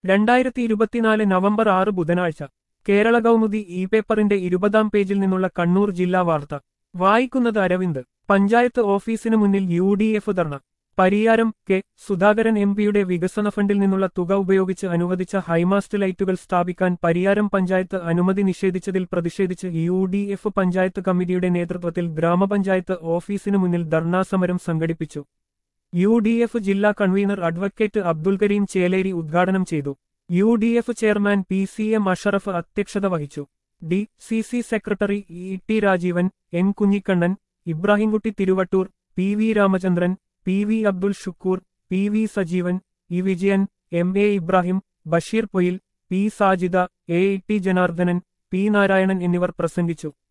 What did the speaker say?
രണ്ടായിരത്തി ഇരുപത്തിനാല് നവംബർ ആറ് ബുധനാഴ്ച കേരള കൗമുദി ഇ പേപ്പറിന്റെ ഇരുപതാം പേജിൽ നിന്നുള്ള കണ്ണൂർ ജില്ലാ വാർത്ത വായിക്കുന്നത് അരവിന്ദ് പഞ്ചായത്ത് ഓഫീസിന് മുന്നിൽ U D F dharna Pariyaram K Sudhakaran M പിയുടെ വികസന ഫണ്ടിൽ നിന്നുള്ള തുക ഉപയോഗിച്ച് അനുവദിച്ച ഹൈമാസ്റ്റ് ലൈറ്റുകൾ സ്ഥാപിക്കാൻ പരിയാരം പഞ്ചായത്ത് അനുമതി നിഷേധിച്ചതിൽ പ്രതിഷേധിച്ച് യു ഡി എഫ് പഞ്ചായത്ത് കമ്മിറ്റിയുടെ നേതൃത്വത്തിൽ ഗ്രാമപഞ്ചായത്ത് ഓഫീസിന് മുന്നിൽ ധർണാസമരം സംഘടിപ്പിച്ചു യു ഡി എഫ് ജില്ലാ കൺവീനർ അഡ്വക്കേറ്റ് അബ്ദുൽ കരീം ചേലേരി ഉദ്ഘാടനം ചെയ്തു U D F chairman P C M Ashraf അധ്യക്ഷത വഹിച്ചു D C C secretary E T Rajeevan N Kunhikannan Ibrahimkutty Thiruvattoor P V Ramachandran P V Abdul Shukkur P V Sajeevan E Vijayan M A Ibrahim Basheer Poyil P Sajida A T Janardhanan P Narayanan എന്നിവർ പ്രസംഗിച്ചു